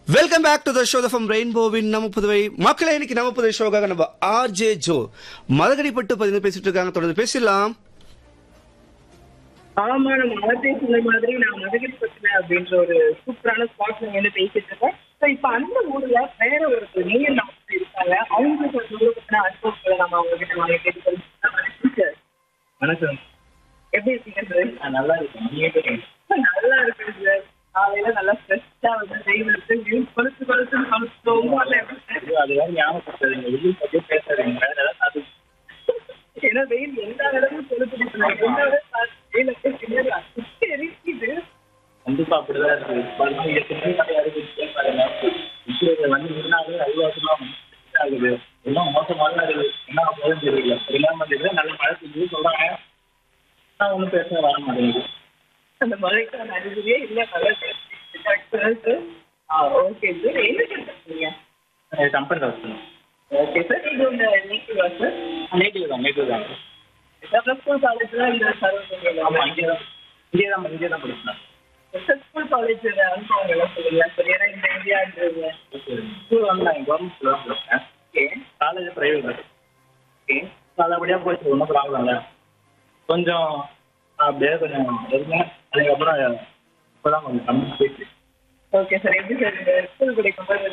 Welcome back to the show from ரெயின்போவின் நம்ம புதுவை மக்களே இன்னைக்கு நம்ம புதுவை ஷோக்காக நம்ம ஆர்ஜே ஜோ மதகடிப்பட்டு பதினு பேசிட்டு இருக்காங்க தொடர்ந்து பேசலாம் ஆமா நம்ம மதத்தை சொன்ன மாதிரி நான் மதகிரி பத்தின அப்படின்ற ஒரு சூப்பரான ஸ்பாட் நம்ம வந்து பேசிட்டு இருக்கோம் ஸோ இப்ப அந்த ஊர்ல வேற ஒரு நீர் நமக்கு இருக்காங்க அவங்களுக்கு ஒரு ஊரை பத்தின அனுபவங்களை நம்ம அவங்க கிட்ட வாங்கி கேட்டு வணக்கம் எப்படி இருக்கீங்க சார் நான் நல்லா இருக்கேன் நீங்க எப்படி இருக்கீங்க? நல்லா இருக்கு சார் காலையில நல்லா ஃப்ரெஷ்ஷா வந்து வெயில் இருக்கு வெயில் கொலுசு கொலுசுன்னு கொலுசு ரொம்ப எப்படி சார் ஐயோ, அது வேற ஞாபகப்படுத்தாதீங்க வெளியே பத்தி பேசாதீங்க வேற ஏதாவது அது ஏன்னா வெயில் எல்லா இடமும் கொலுசு எல்லாரும் வெயில் அப்படியே பின்னாடி சுத்தி எரிக்குது கண்டிப்பா அப்படிதான் இருக்கு பாருங்க இங்க திரும்பி கிடையாது பாருங்க இப்போ இது வந்து இருந்தாலும் அல்வாசமா ஆகுது எல்லாம் மோசமாக தான் இருக்குது என்ன போதும் தெரியல இல்லாம இருக்குது நல்ல மழை பெய்யுது சொல்றாங்க நான் ஒன்றும் பேச வர மாட்டேங்குது அந்த மழைக்கான அறிகுறியே இல்ல நல்லா ஓகே சார் என்ன கற்றுக்கீங்க கம்பெனி தான் ஓகே சார் இது உங்க நேட்டிவா சார் நேட்டிவ் தான் நேட்டிவ் தான் ஸ்கூல் காலேஜ்ல இந்த சர்வ் ஆமா இங்கே தான் இங்கே தான் இங்கே தான் படிச்சேன் ஸ்கூல் காலேஜ் அனுபவம் எல்லாம் சொல்லுங்க சார் ஏன்னா இந்த இந்தியான்றது ஸ்கூல் வந்து நான் கவர்மெண்ட் ஸ்கூல் தான் படிச்சேன் ஓகே காலேஜ் பிரைவேட் ஓகே நல்லபடியாக போயிடுச்சு ஒன்றும் ப்ராப்ளம் இல்லை கொஞ்சம் அப்படியே கொஞ்சம் இருந்தேன் அதுக்கப்புறம் இப்போதான் கொஞ்சம் கம்மி போயிடுச்சு ஓகே சார் எப்படி சார் இந்த ஸ்கூல் படிக்கும்போது